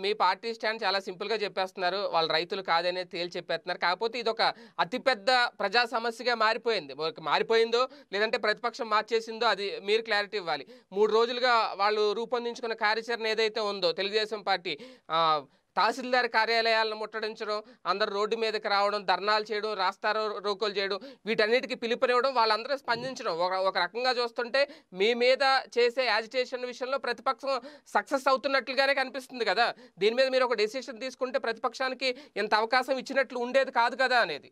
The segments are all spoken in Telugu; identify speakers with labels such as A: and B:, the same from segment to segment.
A: మీ పార్టీ స్టాండ్ చాలా సింపుల్గా చెప్పేస్తున్నారు వాళ్ళు రైతులు కాదనే తేల్చి చెప్పేస్తున్నారు కాకపోతే ఇది ఒక అతిపెద్ద ప్రజా సమస్యగా మారిపోయింది ఒక మారిపోయిందో లేదంటే ప్రతిపక్షం మార్చేసిందో అది మీరు క్లారిటీ ఇవ్వాలి మూడు రోజులుగా వాళ్ళు రూపొందించుకున్న కార్యాచరణ ఏదైతే ఉందో తెలుగుదేశం పార్టీ ఆ, తహసీల్దార్ కార్యాలయాలను ముట్టడించడం అందరు రోడ్డు మీదకి రావడం ధర్నాలు చేయడం రాస్తారో రోకోలు చేయడం వీటన్నిటికీ పిలుపునివ్వడం వాళ్ళందరూ స్పందించడం ఒక ఒక రకంగా చూస్తుంటే మీ మీద చేసే యాజిటేషన్ విషయంలో ప్రతిపక్షం సక్సెస్ అవుతున్నట్లుగానే కనిపిస్తుంది కదా దీని మీద మీరు ఒక డెసిషన్ తీసుకుంటే ప్రతిపక్షానికి ఇంత అవకాశం ఇచ్చినట్లు ఉండేది కాదు కదా అనేది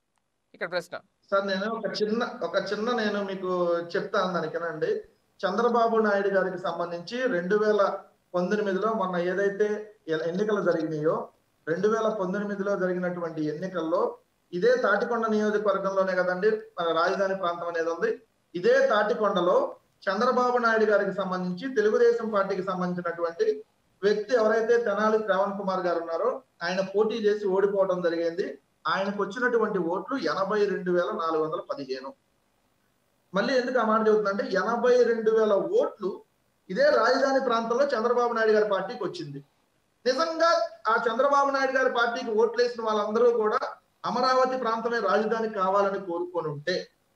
A: ఇక్కడ ప్రశ్న
B: సార్ నేను ఒక చిన్న ఒక చిన్న నేను మీకు చెప్తాను దానికేనండి చంద్రబాబు నాయుడు గారికి సంబంధించి రెండు వేల పంతొమ్మిదిలో మొన్న ఏదైతే ఎ- ఎన్నికలు జరిగినాయో రెండు వేల పంతొమ్మిదిలో జరిగినటువంటి ఎన్నికల్లో ఇదే తాటికొండ నియోజకవర్గంలోనే కదండి మన రాజధాని ప్రాంతం అనేది ఉంది ఇదే తాటికొండలో చంద్రబాబు నాయుడు గారికి సంబంధించి తెలుగుదేశం పార్టీకి సంబంధించినటువంటి వ్యక్తి ఎవరైతే తెనాలి శ్రావణ్ కుమార్ గారు ఉన్నారో ఆయన పోటీ చేసి ఓడిపోవడం జరిగింది ఆయనకు వచ్చినటువంటి ఓట్లు ఎనభై రెండు వేల నాలుగు వందల పదిహేను మళ్ళీ ఎందుకు ఆ మాట చెబుతుందంటే ఎనభై రెండు వేల ఓట్లు ఇదే రాజధాని ప్రాంతంలో చంద్రబాబు నాయుడు గారి పార్టీకి వచ్చింది నిజంగా ఆ చంద్రబాబు నాయుడు గారి పార్టీకి ఓట్లు వేసిన వాళ్ళందరూ కూడా అమరావతి ప్రాంతమే రాజధాని కావాలని కోరుకొని ఉంటే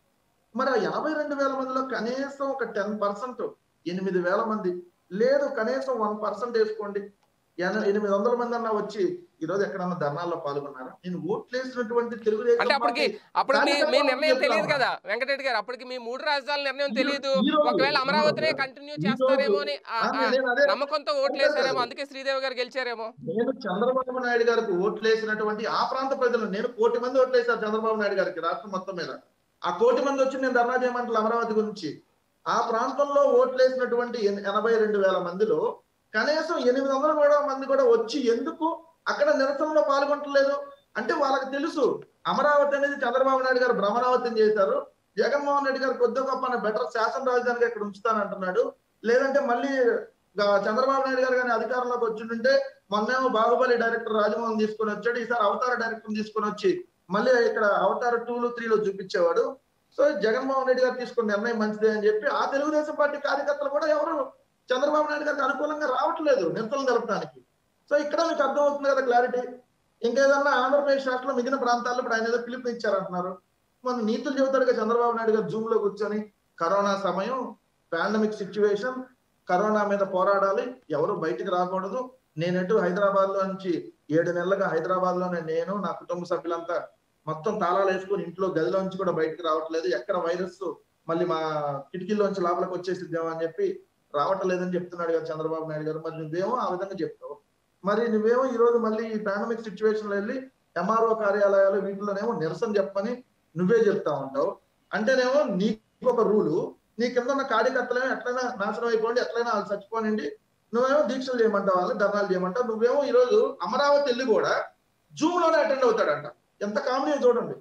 B: మరి ఆ ఎనభై రెండు వేల మందిలో కనీసం ఒక టెన్ పర్సెంట్ ఎనిమిది వేల మంది లేదు కనీసం వన్ పర్సెంట్ వేసుకోండి ఎన- ఎనిమిది వందల మంది అన్న వచ్చి ఈ రోజు ఎక్కడన్నా ధర్నాల్లో పాల్గొన్నారా నేను ఓట్లు వేసినటువంటి తెలుగుదేశం
A: అంటే అప్పటికి
B: పార్టీ
A: అప్పుడు మీ మీ
B: కార్యకర్తలు
A: నిర్ణయం
B: చెప్తా
A: తెలియదు
B: ఉన్నా.
A: కదా వెంకటరెడ్డి గారు అప్పటికి మీ మూడు రాజధానుల నిర్ణయం
B: ఈ-
A: తెలియదు
B: ఈ రోజు-
A: ఒకవేళ
B: ఈ
A: అమరావతినే
B: రోజు-
A: కంటిన్యూ
B: ఈ
A: చేస్తారేమో
B: రోజు-
A: అని ఆ-
B: ఆ,
A: ఆ
B: నేను అదే-
A: నమ్మకంతో ఓట్లు
B: అదే
A: వేసారేమో
B: కాదు.
A: అందుకే శ్రీదేవి గారు గెలిచారేమో
B: నేను చంద్రబాబు నాయుడు గారికి ఓట్లు వేసినటువంటి ఆ ప్రాంత ప్రజలు నేను కోటి మంది ఓట్లు వేశారు చంద్రబాబు నాయుడు గారికి రాష్ట్రం మొత్తం మీద ఆ కోటి మంది వచ్చి నేను ధర్నా చేయమంటారు అమరావతి గురించి ఆ ప్రాంతంలో ఓట్లు వేసినటువంటి ఎన్- ఎనభై రెండు వేల మందిలో కనీసం ఎనిమిది వందల కూడా మంది కూడా వచ్చి ఎందుకు అక్కడ నిరసనలో పాల్గొంటలేదు అంటే వాళ్ళకి తెలుసు అమరావతి అనేది చంద్రబాబు నాయుడు గారు భ్రమరావతిని చేశారు జగన్మోహన్ రెడ్డి గారు కొద్ది గొప్ప బెటర్ శాసన రాజధానిగా ఇక్కడ ఉంచుతానంటున్నాడు లేదంటే మళ్ళీ గా- చంద్రబాబు నాయుడు గారు కానీ అధికారంలోకి వచ్చింటుంటే మొన్నేమో బాహుబలి డైరెక్టర్ రాజమోహన్ తీసుకొని వచ్చాడు ఈసారి అవతార డైరెక్టర్ తీసుకొని వచ్చి మళ్ళీ ఇక్కడ అవతార టూలు త్రీలో చూపించేవాడు సో జగన్మోహన్ రెడ్డి గారు తీసుకున్న నిర్ణయం మంచిదే అని చెప్పి ఆ తెలుగుదేశం పార్టీ కార్యకర్తలు కూడా ఎవరు చంద్రబాబు నాయుడు గారికి అనుకూలంగా రావట్లేదు నిరసనలు జరపడానికి సో ఇక్కడ మీకు అర్థమవుతుంది కదా క్లారిటీ ఇంకేదన్నా ఆంధ్రప్రదేశ్ రాష్ట్రంలో మిగిలిన ప్రాంతాల్లో ఇప్పుడు ఆయన ఏదో పిలుపునిచ్చారంటున్నారు మన నీతులు చెబుతాడుగా చంద్రబాబు నాయుడు గారు జూమ్ లో కూర్చొని కరోనా సమయం పాండమిక్ సిచ్యువేషన్ కరోనా మీద పోరాడాలి ఎవరు బయటికి రాకూడదు నేనెటు హైదరాబాద్ లో నుంచి ఏడు నెలలుగా హైదరాబాద్ లోనే నేను నా కుటుంబ సభ్యులంతా మొత్తం తాళాలు వేసుకొని ఇంట్లో గదిలో నుంచి కూడా బయటికి రావట్లేదు ఎక్కడ వైరస్ మళ్ళీ మా కిటికీలోంచి లోపలికి వచ్చేసిద్దాం అని చెప్పి రావటం లేదని చెప్తున్నాడు కదా చంద్రబాబు నాయుడు గారు మరి నువ్వేమో ఆ విధంగా చెప్తావు మరి నువ్వేమో ఈ రోజు మళ్ళీ ఈ పాండమిక్ సిచ్యువేషన్ లో వెళ్ళి ఎంఆర్ఓ కార్యాలయాలు వీటిలోనేమో నిరసన చెప్పని నువ్వే చెప్తా ఉంటావు అంటేనేమో నీకు ఒక రూలు నీ కింద ఉన్న కార్యకర్తలేమో ఎట్లయినా నాశనం అయిపోండి ఎట్లయినా వాళ్ళు చచ్చిపోనండి నువ్వేమో దీక్షలు చేయమంటావు వాళ్ళు ధర్నాలు చేయమంటావు నువ్వేమో ఈ రోజు అమరావతి వెళ్ళి కూడా జూమ్ లోనే అటెండ్ అవుతాడంట ఎంత కామెడీ చూడండి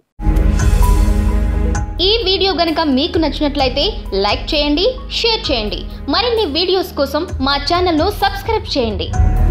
C: ఈ వీడియో గనుక మీకు నచ్చినట్లయితే లైక్ చేయండి షేర్ చేయండి మరిన్ని వీడియోస్ కోసం మా ఛానల్ను సబ్స్క్రైబ్ చేయండి